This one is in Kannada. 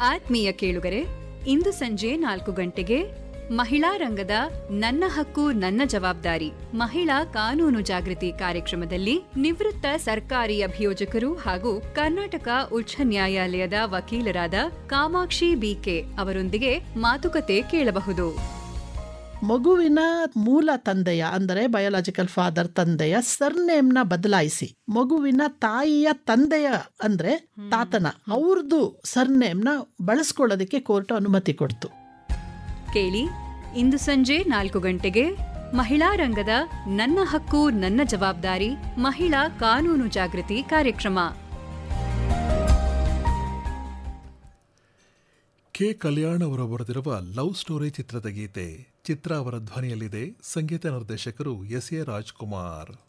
ಆತ್ಮೀಯ ಕೇಳುಗರೆ ಇಂದು ಸಂಜೆ ನಾಲ್ಕು ಗಂಟೆಗೆ ಮಹಿಳಾ ರಂಗದ ನನ್ನ ಹಕ್ಕು ನನ್ನ ಜವಾಬ್ದಾರಿ ಮಹಿಳಾ ಕಾನೂನು ಜಾಗೃತಿ ಕಾರ್ಯಕ್ರಮದಲ್ಲಿ ನಿವೃತ್ತ ಸರ್ಕಾರಿ ಅಭಿಯೋಜಕರು ಹಾಗೂ ಕರ್ನಾಟಕ ಉಚ್ಚ ನ್ಯಾಯಾಲಯದ ವಕೀಲರಾದ ಕಾಮಾಕ್ಷಿ ಬಿಕೆ ಅವರೊಂದಿಗೆ ಮಾತುಕತೆ ಕೇಳಬಹುದು ಮಗುವಿನ ಮೂಲ ತಂದೆಯ ಅಂದರೆ ಬಯೋಲಾಜಿಕಲ್ ಫಾದರ್ ತಂದೆಯ ಸರ್ನೇಮ್ನ ಬದಲಾಯಿಸಿ ಮಗುವಿನ ತಾಯಿಯ ತಂದೆಯ ಅಂದ್ರೆ ತಾತನ ಅವ್ರದ್ದು ಸರ್ನೇಮ್ನ ಬಳಸ್ಕೊಳ್ಳೋದಕ್ಕೆ ಕೋರ್ಟ್ ಅನುಮತಿ ಕೊಡ್ತು ಕೇಳಿ ಇಂದು ಸಂಜೆ ನಾಲ್ಕು ಗಂಟೆಗೆ ಮಹಿಳಾ ರಂಗದ ನನ್ನ ಹಕ್ಕು ನನ್ನ ಜವಾಬ್ದಾರಿ ಮಹಿಳಾ ಕಾನೂನು ಜಾಗೃತಿ ಕಾರ್ಯಕ್ರಮ ಕೆ ಕಲ್ಯಾಣ್ ಅವರು ಬರೆದಿರುವ ಲವ್ ಸ್ಟೋರಿ ಚಿತ್ರದ ಗೀತೆ ಚಿತ್ರ ಅವರ ಧ್ವನಿಯಲ್ಲಿದೆ ಸಂಗೀತ ನಿರ್ದೇಶಕರು ಎಸ್ ಎ ರಾಜ್ಕುಮಾರ್